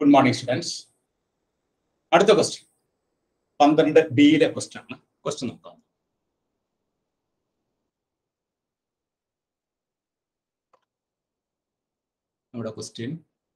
Good morning students അടുത്ത question പന്ത്രണ്ട് ബിയിലെ ക്വസ്റ്റ്യൻ ആണ് ക്വസ്റ്റ്യൻ നോക്കാം നമ്മുടെ ക്വസ്റ്റ്യൻ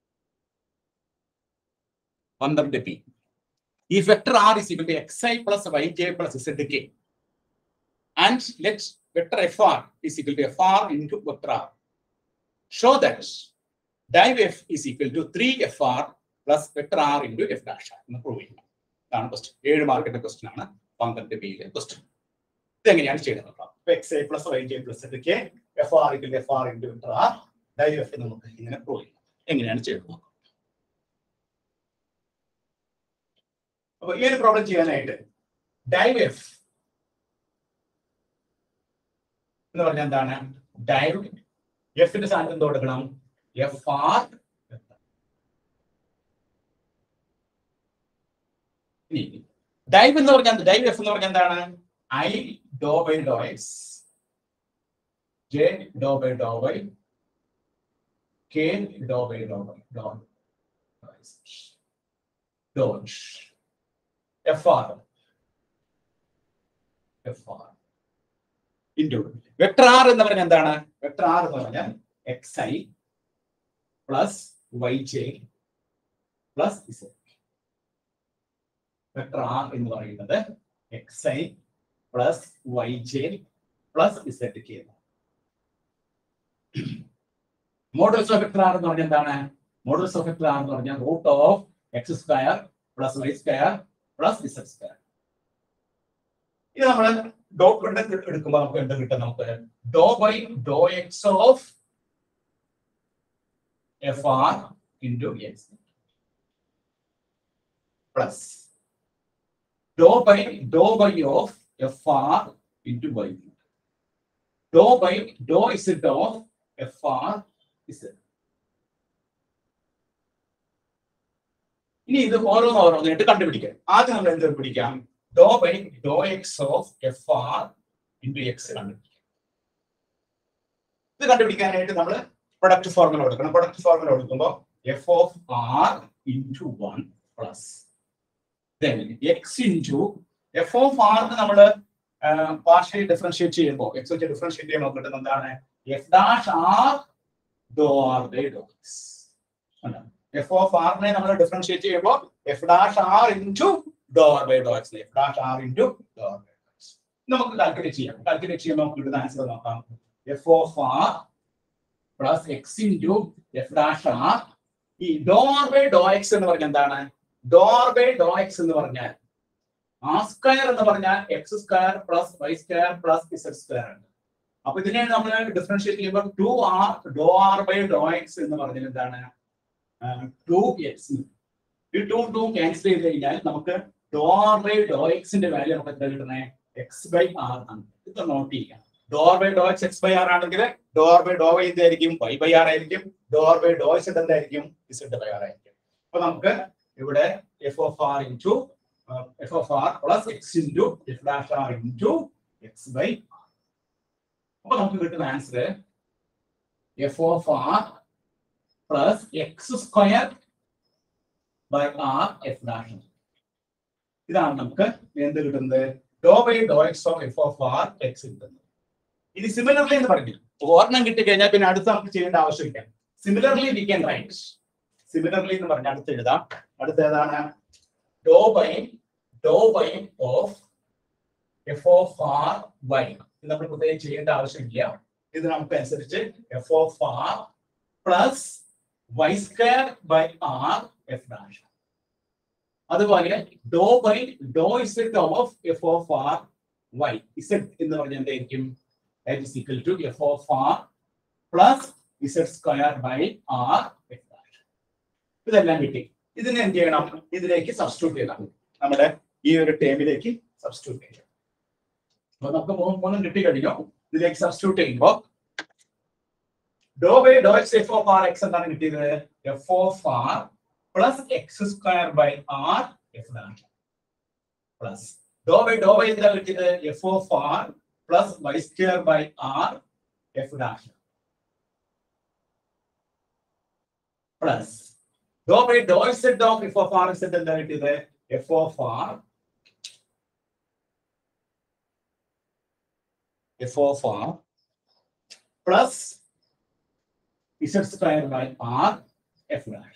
പന്ത്രണ്ട് ബി ഈ vector r is equal to x i plus y j plus z k and let vector f r is equal to f r into vector r show that div f is equal to three f r plus vector r into f dash r എന്ന് prove ചെയ്യണം ഇതാണ് question ഏഴ് മാർക്കിന്റെ question ആണ് പന്ത്രണ്ട് ബിയിലെ question ഇതെങ്ങനെയാണ് ചെയ്യുന്നത് നോക്കാം x i plus y j plus k f r into f r into vector r div f നമുക്ക് ഇങ്ങനെ പ്രൂവ് ചെയ്യണം എങ്ങനെയാണ് ചെയ്യുന്നത് നോക്കാം അപ്പൊ ഈ ഒരു പ്രോബ്ലം ചെയ്യാനായിട്ട് ഡൈവ് എഫ് എന്ന് പറഞ്ഞാൽ എന്താണ് ഡൈവ് എഫിന്റെ സ്ഥാനത്ത് എന്ത് കൊടുക്കണം എഫ് ആർ ഡൈവ് എന്ന് പറഞ്ഞാൽ ഡൈവ് എഫ് എന്ന് പറഞ്ഞാൽ എന്താണ് i doh by Dr x j doh by Dr by k doh by Dr by doh dot f r f r into vector r എന്ന് പറഞ്ഞാൽ എന്താണ് വെക്ടർ ആർ എന്ന് പറഞ്ഞാൽ x i plus y j plus z vector r എന്ന് പറയുന്നത് x i plus y j plus z k modulus of vector r എന്ന് പറഞ്ഞാൽ എന്താണ് മോഡൽസ് ഓഫ് വെക്ടർ ആർ എന്ന് പറഞ്ഞാൽ root of X square plus y square plus z square ഇത് നമ്മൾ dot കൊണ്ട് എടുക്കുമ്പോൾ നമുക്ക് എന്ത് കിട്ടും നമുക്ക് doe by Dr x of f r into x plus Dr by Dr by of f r into y doe by doe z of f r z ഇനി ഇത് ഓരോന്ന് ഓരോന്നായിട്ട് കണ്ടുപിടിക്കാം ആദ്യം നമ്മൾ എന്ത് പിടിക്കാം doe by Dr x of f r into x കണ്ടുപിടിക്കാം ഇത് കണ്ടുപിടിക്കാനായിട്ട് നമ്മൾ പ്രൊഡക്റ്റ് ഫോർമുല കൊടുക്കണം പ്രൊഡക്റ്റ് ഫോർമുല കൊടുക്കുമ്പോൾ f of r into one plus x into f of ആറിന് നമ്മൾ പാർഷ്യലി ഡിഫറൻഷിയേറ്റ് ചെയ്യുമ്പോൾ എക്സ് വെച്ച് ഡിഫറൻഷിയേറ്റ് ചെയ്യുമ്പോൾ കിട്ടുന്നത് എന്താണ് f dash r doh r by Dr x f of ആറിനെ നമ്മൾ ഡിഫറൻഷിയേറ്റ് ചെയ്യുമ്പോൾ f dash r into doh r by Dr x f dash r into doh r by Dr x നമുക്ക് calculate ചെയ്യാം calculate ചെയ്യുമ്പോൾ നമുക്ക് കിട്ടുന്ന answer നോക്കാം f of r plus x into f dash r ഈ doh r by Dr x എന്ന് പറഞ്ഞാൽ എന്താണ് doh r by Dr x എന്ന് പറഞ്ഞാൽ ആർ സ്ക്വയർ എന്ന് പറഞ്ഞാൽ x square plus y square plus z square ആണ് അപ്പൊ ഇതിനെ നമ്മൾ ഡിഫറൻഷിയേറ്റ് ചെയ്യുമ്പോൾ two r doh r by Dr x എന്ന് പറഞ്ഞാൽ എന്താണ് ടു എക്സ് ഈ ടു ടു ക്യാൻസൽ ചെയ്ത് കഴിഞ്ഞാൽ നമുക്ക് ഡോ ആർ ബൈ ഡോ എക്സിന്റെ വാല്യൂ നമുക്ക് എന്താ കിട്ടുന്നത് എക്സ് ബൈ ആർ ആണ് ഇത് നോട്ട് ചെയ്യാം doh r by Dr x x by r ആണെങ്കിൽ doh r by doh y എന്തായിരിക്കും വൈ ബൈ ആർ ആയിരിക്കും doh r by Dr x എന്തായിരിക്കും ഇസഡ് ബൈ ആർ ആയിരിക്കും അപ്പൊ നമുക്ക് ഇവിടെ f of r into f of r plus x into f dash r into x by r അപ്പൊ നമുക്ക് കിട്ടുന്ന answer f of r plus x square by r f dash ഇതാണ് നമുക്ക് എന്ത് കിട്ടുന്നത് doh by Dr x of f of r x കിട്ടുന്നത് ഇനി similarly എന്ന് പറഞ്ഞു ഒരെണ്ണം കിട്ടി കഴിഞ്ഞാൽ പിന്നെ അടുത്ത് നമുക്ക് ചെയ്യേണ്ട ആവശ്യമില്ല similarly we can write similarly എന്ന് പറഞ്ഞ അടുത്ത് എഴുതാം അടുത്ത ഏതാണ് doh by Dr by of f of r y ഇത് നമ്മൾ പ്രത്യേകം ചെയ്യേണ്ട ആവശ്യമില്ല ഇത് നമുക്ക് അനുസരിച്ച് f of r plus y square by r f dash അതുപോലെ doh by doh z of f of r y z എന്ന് പറഞ്ഞാൽ എന്തായിരിക്കും that is equal to f of r plus z square by r f dash. ഇതെല്ലാം കിട്ടി ഇതിനെ എന്ത് ചെയ്യണം ഇതിലേക്ക് സബ്സ്റ്റിറ്റ്യൂട്ട് ചെയ്യണം നമ്മുടെ ഈ ഒരു ടേമിലേക്ക് സബ്സ്റ്റിറ്റ്യൂട്ട് ചെയ്യാം അപ്പൊ നമുക്ക് മൂന്ന് മൂന്നും കിട്ടി കഴിഞ്ഞു ഇതിലേക്ക് സബ്സ്റ്റിറ്റ്യൂട്ട് ചെയ്യുമ്പോൾ doh by Dr x f of r x എന്താണ് കിട്ടിയത് f of r plus x square by r f dash plus Dr by Dr by എന്താ കിട്ടിയത് f of r plus y square by r f dash plus doh by doh z of f of r z എന്താ കിട്ടിയത് f of r f of r plus z square by r f dash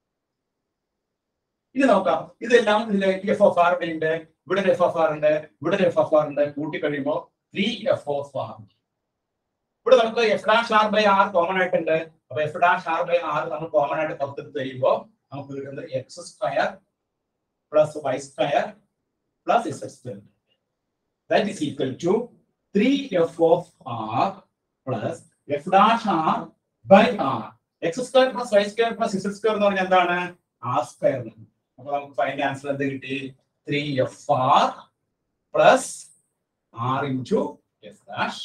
ഇനി നോക്കാം ഇതെല്ലാം ഇതിലെ F of R ഉണ്ട് ഇവിടെ f of R ഉണ്ട് ഇവിടെ എഫ് ഓഫ് ആർ ഉണ്ട് കൂട്ടി കഴിയുമ്പോൾ ത്രീ എഫ് ഓഫ് ആർ ഇവിടെ നമുക്ക് f dash r by r common ആയിട്ടുണ്ട് അപ്പൊ f dash r by r നമ്മൾ കോമൺ ആയിട്ട് പുറത്തെടുത്ത് കഴിയുമ്പോൾ നമുക്ക് കിട്ടുന്നത് x square plus y square plus z square that is equal to three f of r plus f dash r by r x square plus y square plus z square എന്ന് പറഞ്ഞാൽ എന്താണ് R square അപ്പൊ നമുക്ക് final answer എന്ത് കിട്ടി three f r plus r into f dash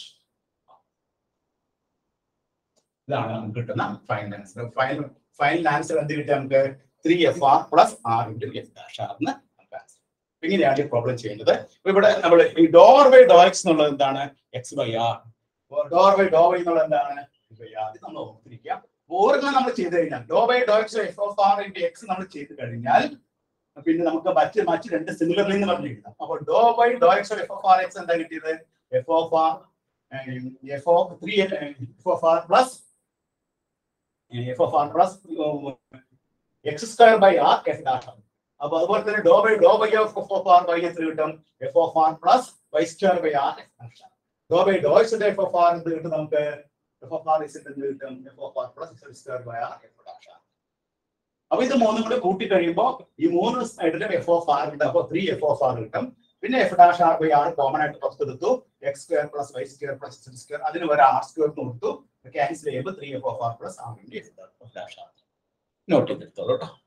ഇതാണ് നമുക്ക് കിട്ടുന്ന final answer final final answer എന്ത് കിട്ടി നമുക്ക് three f r plus r into f dash ആർന്ന് നമുക്ക് ആൻസർ ഇങ്ങനെയാണ് ഈ പ്രോബ്ലം ചെയ്യുന്നത് അപ്പൊ ഇവിടെ നമ്മൾ ഈ ഡോർ ബൈ ഡോ എക്സ് എന്നുള്ളത് എന്താണ് x by r doh by Dr by എന്നുള്ളത് എന്താണ് ബൈ ആർ ഇത് നമ്മൾ ഓർത്തിരിക്കുക ഓർമ്മ നമ്മൾ ചെയ്ത് കഴിഞ്ഞാൽ doh by Dr x f of r into x നമ്മൾ ചെയ്ത് കഴിഞ്ഞാൽ പിന്നെ നമുക്ക് മറ്റ് മറ്റ് രണ്ട് സിമിലർലി എന്ന് പറഞ്ഞു എഴുതാം അപ്പോൾ doh by Dr x f of r x എന്താ കിട്ടിയത് f of r f of three f of r plus f of r plus x square by r f dash ആണ് അപ്പൊ അതുപോലെ തന്നെ doh by Dr by f of r by എത്ര കിട്ടും f of r plus y square by r f dash ആണ് doh by Dr x f of r എന്ത് കിട്ടും നമുക്ക് എഫ് ഓഫ് ആർ ഇസ് എന്ത് കിട്ടും f of r plus x square by r f dash ആണ് അപ്പൊ ഇത് മൂന്നും കൂടെ കൂട്ടി കഴിയുമ്പോൾ ഈ മൂന്ന് സൈഡിലും എഫ് ഓഫ് ആർ ഉണ്ട് അപ്പോൾ ത്രീ എഫ് ഓഫ് ആർ കിട്ടും പിന്നെ f dash r by r common ആയിട്ട് പുറത്തെടുത്തു x square plus y square plus z square അതിന് ഒരു ആർ സ്ക്വയർ കൊടുത്തു ക്യാൻസൽ ചെയ്യുമ്പോൾ three f of r plus r into f dash r note ചെയ്തെടുത്തോളൂ കേട്ടോ